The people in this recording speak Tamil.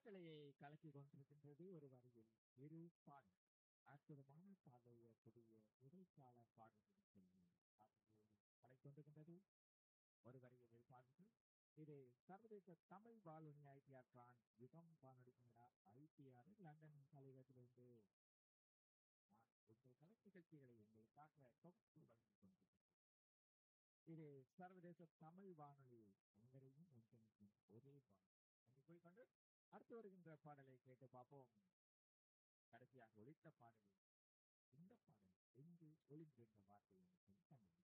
காற்றலையை கலக்கி கொண்டிருக்கின்றது ஒரு வரியில் இரு பாடல் அற்புதமான பாடலுடைய இடைக்கால பாடல்கள் கலை கொண்டிருக்கின்றது ஒரு வரியில் இரு பாடல்கள் இது சர்வதேச தமிழ் வானொலி ஐடிஆர் பிரான்ஸ் யுகம் வானொலி கனடா ஐடிஆர் லண்டன் தலைவரிலிருந்து உங்கள் கலை நிகழ்ச்சிகளை உங்களுக்காக தொகுத்து வழங்கிக் கொண்டிருக்கிறது இது சர்வதேச தமிழ் வானொலி அனைவரையும் ஒன்றிணைக்கும் ஒரே வானொலி என்று கூறிக்கொண்டு அடுத்து வருகின்ற பாடலை கேட்டு பார்ப்போம் கடைசியாக ஒழித்த பாடலில் இந்த பாடல் எங்கு ஒளிந்திருந்த வார்த்தை என்று தமிழ்